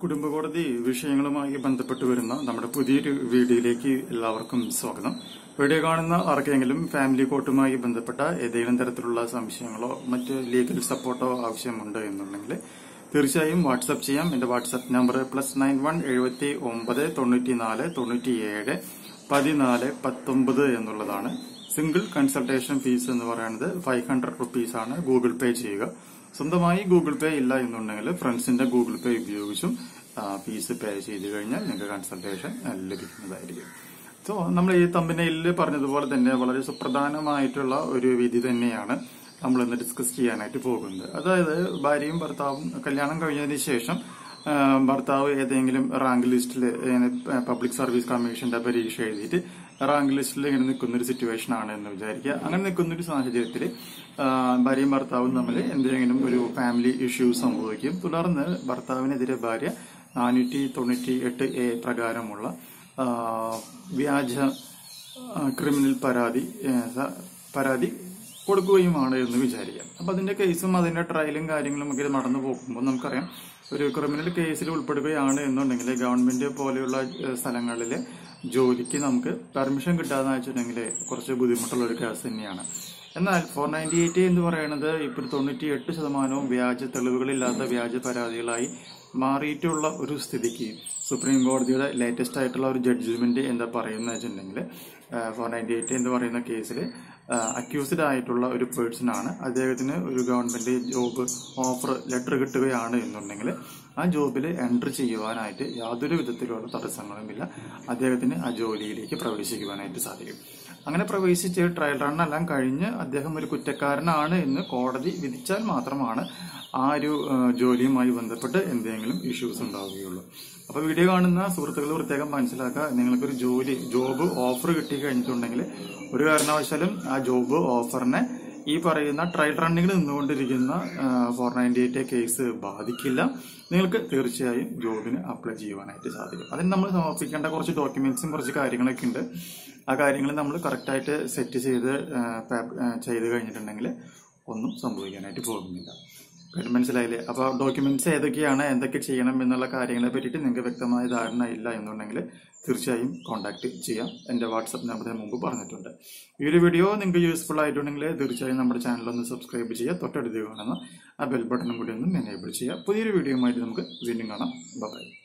കുടുംബ കോടതി വിഷയങ്ങളുമായി ബന്ധപ്പെട്ട് വരുന്ന നമ്മുടെ പുതിയൊരു വീഡിയോയിലേക്ക് എല്ലാവർക്കും സ്വാഗതം വീഡിയോ കാണുന്ന ആർക്കെങ്കിലും ഫാമിലി കോർട്ടുമായി ബന്ധപ്പെട്ട ഏതെങ്കിലും തരത്തിലുള്ള സംശയങ്ങളോ മറ്റ് ലീഗൽ സപ്പോർട്ടോ ആവശ്യമുണ്ട് എന്നുണ്ടെങ്കിൽ തീർച്ചയായും വാട്സപ്പ് ചെയ്യാം എന്റെ WhatsApp number plus nine one എഴുപത്തി ഒമ്പത് തൊണ്ണൂറ്റി നാല് തൊണ്ണൂറ്റി ഏഴ് പതിനാല് പത്തൊമ്പത് എന്നുള്ളതാണ് സിംഗിൾ കൺസൾട്ടേഷൻ ഫീസ് എന്ന് പറയുന്നത് ഫൈവ് ഹൺഡ്രഡ് റുപ്പീസ് ആണ് ഗൂഗിൾ പേ ചെയ്യുക സ്വന്തമായി ഗൂഗിൾ പേ ഇല്ല എന്നുണ്ടെങ്കിൽ ഫ്രണ്ട്സിന്റെ ഗൂഗിൾ പേ ഉപയോഗിച്ചും ആ, ഫീസ് പേ ചെയ്ത് കഴിഞ്ഞാൽ നിങ്ങൾക്ക് കൺസൾട്ടേഷൻ ലഭിക്കുന്നതായിരിക്കും സോ നമ്മൾ ഈ തമ്പനയിൽ പറഞ്ഞതുപോലെ തന്നെ വളരെ സുപ്രധാനമായിട്ടുള്ള ഒരു വിധി തന്നെയാണ് നമ്മൾ ഇന്ന് ഡിസ്കസ് ചെയ്യാനായിട്ട് പോകുന്നത് അതായത് ഭാര്യയും ഭർത്താവും കല്യാണം കഴിഞ്ഞതിന് ശേഷം ആ, ഭർത്താവ് ഏതെങ്കിലും റാങ്ക് ലിസ്റ്റിൽ പബ്ലിക് സർവീസ് കമ്മീഷന്റെ പരീക്ഷ എഴുതിയിട്ട് റാങ്ക് ലിസ്റ്റിൽ ഇങ്ങനെ നിൽക്കുന്ന ഒരു സിറ്റുവേഷൻ ആണ് എന്ന് വിചാരിക്കുക അങ്ങനെ നിൽക്കുന്ന ഒരു സാഹചര്യത്തിൽ ഭാര്യയും ഭർത്താവും തമ്മിൽ എന്തെങ്കിലും ഒരു ഫാമിലി ഇഷ്യൂ സംഭവിക്കും തുടർന്ന് ഭർത്താവിനെതിരെ ഭാര്യ നാനൂറ്റി തൊണ്ണൂറ്റി എട്ട് എ പ്രകാരമുള്ള ആ, വ്യാജ ആ, ക്രിമിനൽ പരാതി ഏ, സ- പരാതി കൊടുക്കുകയുമാണ് എന്ന് വിചാരിക്കാം അപ്പൊ അതിന്റെ കേസും അതിന്റെ ട്രയലും കാര്യങ്ങളും ഒക്കെ നടന്നു പോകുമ്പോൾ നമുക്കറിയാം ഒരു ക്രിമിനൽ കേസിൽ ഉൾപ്പെടുകയാണ് എന്നുണ്ടെങ്കിൽ ഗവൺമെന്റ് പോലെയുള്ള ഏഹ്, സ്ഥലങ്ങളിലെ ജോലിക്ക് നമുക്ക് പെർമിഷൻ കിട്ടാന്ന് വെച്ചിട്ടുണ്ടെങ്കിൽ കുറച്ച് ബുദ്ധിമുട്ടുള്ള ഒരു കേസ് തന്നെയാണ് എന്നാൽ ഫോർ നയൻറ്റി എയ്റ്റ് എന്ന് പറയുന്നത് ഇപ്പോൾ തൊണ്ണൂറ്റി എട്ട് ശതമാനവും വ്യാജ തെളിവുകളില്ലാത്ത വ്യാജ പരാതികളായി മാറിയിട്ടുള്ള ഒരു സ്ഥിതിക്ക് സുപ്രീം കോടതിയുടെ ലേറ്റസ്റ്റ് ആയിട്ടുള്ള ഒരു ജഡ്ജ്മെന്റ് എന്താ പറയുന്നത് വെച്ചിട്ടുണ്ടെങ്കിൽ ഫോർ നയൻറ്റി എയ്റ്റ് എന്ന് പറയുന്ന കേസിൽ അക്യൂസ്ഡ് ആയിട്ടുള്ള ഒരു പേഴ്സൺ ആണ് അദ്ദേഹത്തിന് ഒരു ഗവൺമെന്റ് ജോബ് ഓഫർ ലെറ്റർ കിട്ടുകയാണ് എന്നുണ്ടെങ്കിൽ ആ ജോബിൽ എൻട്രി ചെയ്യുവാനായിട്ട് യാതൊരു വിധത്തിലുള്ള തടസ്സങ്ങളുമില്ല അദ്ദേഹത്തിന് ആ ജോലിയിലേക്ക് പ്രവേശിക്കുവാനായിട്ട് സാധിക്കും അങ്ങനെ പ്രവേശിച്ച് ട്രയൽ റൺ എല്ലാം കഴിഞ്ഞ് അദ്ദേഹം ഒരു കുറ്റക്കാരനാണ് എന്ന് കോടതി വിധിച്ചാൽ മാത്രമാണ് ആ ഒരു ആ, ജോലിയുമായി ബന്ധപ്പെട്ട് എന്തെങ്കിലും ഇഷ്യൂസ് ഉണ്ടാവുകയുള്ളൂ അപ്പൊ വീഡിയോ കാണുന്ന സുഹൃത്തുക്കൾ പ്രത്യേകം മനസ്സിലാക്കുക നിങ്ങൾക്കൊരു ജോലി ജോബ് ഓഫർ കിട്ടി കഴിഞ്ഞിട്ടുണ്ടെങ്കിൽ ഒരു കാരണവശാലും ആ ജോബ് ഓഫറിനെ ഈ പറയുന്ന ട്രയൽ റണ്ണിങ്ങിൽ നിന്നുകൊണ്ടിരിക്കുന്ന ഫോർ നയൻറ്റി എയ്റ്റ് കേസ് ബാധിക്കില്ല നിങ്ങൾക്ക് തീർച്ചയായും ജോബിന് അപ്ലൈ ചെയ്യുവാനായിട്ട് സാധിക്കും അതിന് നമ്മൾ സമർപ്പിക്കേണ്ട കുറച്ച് ഡോക്യുമെന്റ്സും കുറച്ച് കാര്യങ്ങളൊക്കെ ഉണ്ട് ആ കാര്യങ്ങൾ നമ്മൾ കറക്റ്റായിട്ട് സെറ്റ് ചെയ്ത് ആ, പാ- ആ, ചെയ്ത് കഴിഞ്ഞിട്ടുണ്ടെങ്കിൽ ഒന്നും സംഭവിക്കാനായിട്ട് പോകുന്നില്ല കാര്യം മനസ്സിലായില്ലേ അപ്പൊ ഡോക്യുമെന്റ്സ് ഏതൊക്കെയാണ് എന്തൊക്കെ ചെയ്യണം എന്നുള്ള കാര്യങ്ങളെ പറ്റിയിട്ട് നിങ്ങൾക്ക് വ്യക്തമായ ധാരണ ഇല്ല എന്നുണ്ടെങ്കിൽ തീർച്ചയായും കോൺടാക്ട് ചെയ്യാം എന്റെ വാട്സപ്പ് നമ്പറിന് മുമ്പ് പറഞ്ഞിട്ടുണ്ട് ഈ ഒരു വീഡിയോ നിങ്ങൾക്ക് യൂസ്ഫുൾ ആയിട്ടുണ്ടെങ്കിൽ തീർച്ചയായും നമ്മുടെ ചാനൽ ഒന്ന് സബ്സ്ക്രൈബ് ചെയ്യുക തൊട്ടടുത്ത് കാണുന്ന ആ ബെൽ ബട്ടണും കൂടി ഒന്ന് എനേബിൾ ചെയ്യുക പുതിയൊരു വീഡിയോയുമായിട്ട് നമുക്ക് വീണ്ടും കാണാം ബൈ